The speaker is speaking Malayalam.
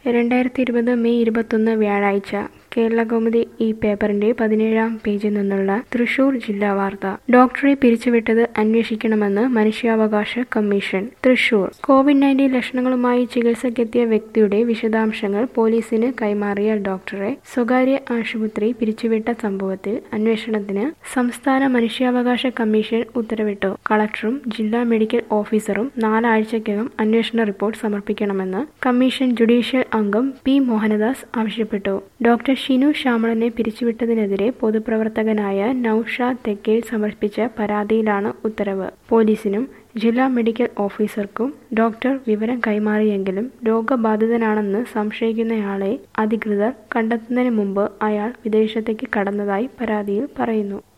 രണ്ടായിരത്തി ഇരുപത് മെയ് ഇരുപത്തൊന്ന് വ്യാഴാഴ്ച കേരളകൗമുദി ഈ പേപ്പറിന്റെ പതിനേഴാം പേജിൽ നിന്നുള്ള തൃശൂർ ജില്ലാ വാർത്ത ഡോക്ടറെ പിരിച്ചുവിട്ടത് അന്വേഷിക്കണമെന്ന് മനുഷ്യാവകാശ കമ്മീഷൻ തൃശൂർ കോവിഡ് നയൻറ്റീൻ ലക്ഷണങ്ങളുമായി ചികിത്സയ്ക്കെത്തിയ വ്യക്തിയുടെ വിശദാംശങ്ങൾ പോലീസിന് കൈമാറിയ ഡോക്ടറെ സ്വകാര്യ ആശുപത്രി പിരിച്ചുവിട്ട സംഭവത്തിൽ അന്വേഷണത്തിന് സംസ്ഥാന മനുഷ്യാവകാശ കമ്മീഷൻ ഉത്തരവിട്ടു കളക്ടറും ജില്ലാ മെഡിക്കൽ ഓഫീസറും നാലാഴ്ചയ്ക്കകം അന്വേഷണ റിപ്പോർട്ട് സമർപ്പിക്കണമെന്ന് കമ്മീഷൻ ജുഡീഷ്യൽ അംഗം പി മോഹനദാസ് ആവശ്യപ്പെട്ടു ഡോക്ടർ ഷിനു ശ്യാമളനെ പിരിച്ചുവിട്ടതിനെതിരെ പൊതുപ്രവർത്തകനായ നൌഷാദ് തെക്കേൽ സമർപ്പിച്ച പരാതിയിലാണ് ഉത്തരവ് പോലീസിനും ജില്ലാ മെഡിക്കൽ ഓഫീസർക്കും ഡോക്ടർ വിവരം കൈമാറിയെങ്കിലും രോഗബാധിതനാണെന്ന് സംശയിക്കുന്നയാളെ അധികൃതർ കണ്ടെത്തുന്നതിന് മുമ്പ് അയാൾ വിദേശത്തേക്ക് കടന്നതായി പരാതിയിൽ പറയുന്നു